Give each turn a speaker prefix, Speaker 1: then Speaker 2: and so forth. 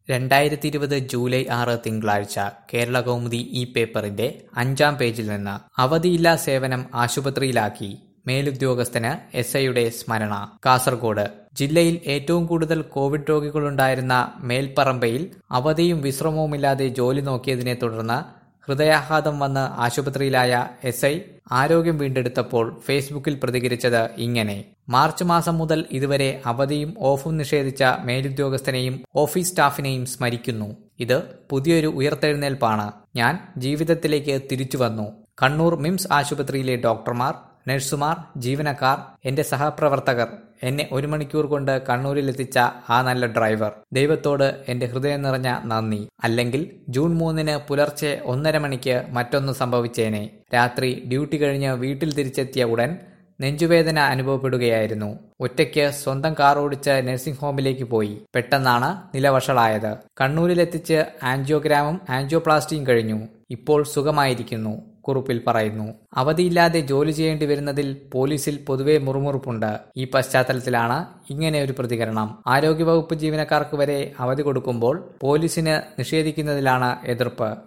Speaker 1: രണ്ടായിരത്തി ഇരുപത് ജൂലൈ ആറ് തിങ്കളാഴ്ച കേരള കൗമുദി ഈ പേപ്പറിന്റെ അഞ്ചാം പേജിൽ നിന്ന് അവധിയില്ലാ സേവനം ആശുപത്രിയിലാക്കി മേലുദ്യോഗസ്ഥന് എസ് ഐയുടെ സ്മരണ കാസർഗോഡ് ജില്ലയിൽ ഏറ്റവും കൂടുതൽ കോവിഡ് രോഗികളുണ്ടായിരുന്ന മേൽപ്പറമ്പയിൽ അവധിയും വിശ്രമവുമില്ലാതെ ജോലി നോക്കിയതിനെ തുടർന്ന് ഹൃദയാഘാതം വന്ന് ആശുപത്രിയിലായ എസ് ഐ ആരോഗ്യം വീണ്ടെടുത്തപ്പോൾ ഫേസ്ബുക്കിൽ പ്രതികരിച്ചത് ഇങ്ങനെ മാർച്ച് മാസം മുതൽ ഇതുവരെ അവധിയും ഓഫും നിഷേധിച്ച മേലുദ്യോഗസ്ഥനെയും ഓഫീസ് സ്റ്റാഫിനെയും സ്മരിക്കുന്നു ഇത് പുതിയൊരു ഉയർത്തെഴുന്നേൽപ്പാണ് ഞാൻ ജീവിതത്തിലേക്ക് തിരിച്ചു വന്നു കണ്ണൂർ മിംസ് ആശുപത്രിയിലെ ഡോക്ടർമാർ നഴ്സുമാർ ജീവനക്കാർ എന്റെ സഹപ്രവർത്തകർ എന്നെ ഒരു മണിക്കൂർ കൊണ്ട് കണ്ണൂരിലെത്തിച്ച ആ നല്ല ഡ്രൈവർ ദൈവത്തോട് എന്റെ ഹൃദയം നിറഞ്ഞ നന്ദി അല്ലെങ്കിൽ ജൂൺ മൂന്നിന് പുലർച്ചെ ഒന്നര മണിക്ക് മറ്റൊന്ന് സംഭവിച്ചേനെ രാത്രി ഡ്യൂട്ടി കഴിഞ്ഞ് വീട്ടിൽ തിരിച്ചെത്തിയ ഉടൻ നെഞ്ചുവേദന അനുഭവപ്പെടുകയായിരുന്നു ഒറ്റയ്ക്ക് സ്വന്തം കാർ ഓടിച്ച് നഴ്സിംഗ് ഹോമിലേക്ക് പോയി പെട്ടെന്നാണ് നിലവഷളായത് കണ്ണൂരിലെത്തിച്ച് ആൻജിയോഗ്രാമും ആൻജിയോപ്ലാസ്റ്റിയും കഴിഞ്ഞു ഇപ്പോൾ സുഖമായിരിക്കുന്നു കുറിപ്പിൽ പറയുന്നു അവധിയില്ലാതെ ജോലി ചെയ്യേണ്ടി വരുന്നതിൽ പോലീസിൽ പൊതുവെ മുറുമുറുപ്പുണ്ട് ഈ പശ്ചാത്തലത്തിലാണ് ഇങ്ങനെ ഒരു പ്രതികരണം ആരോഗ്യവകുപ്പ് ജീവനക്കാർക്ക് വരെ അവധി കൊടുക്കുമ്പോൾ പോലീസിന് നിഷേധിക്കുന്നതിലാണ് എതിർപ്പ്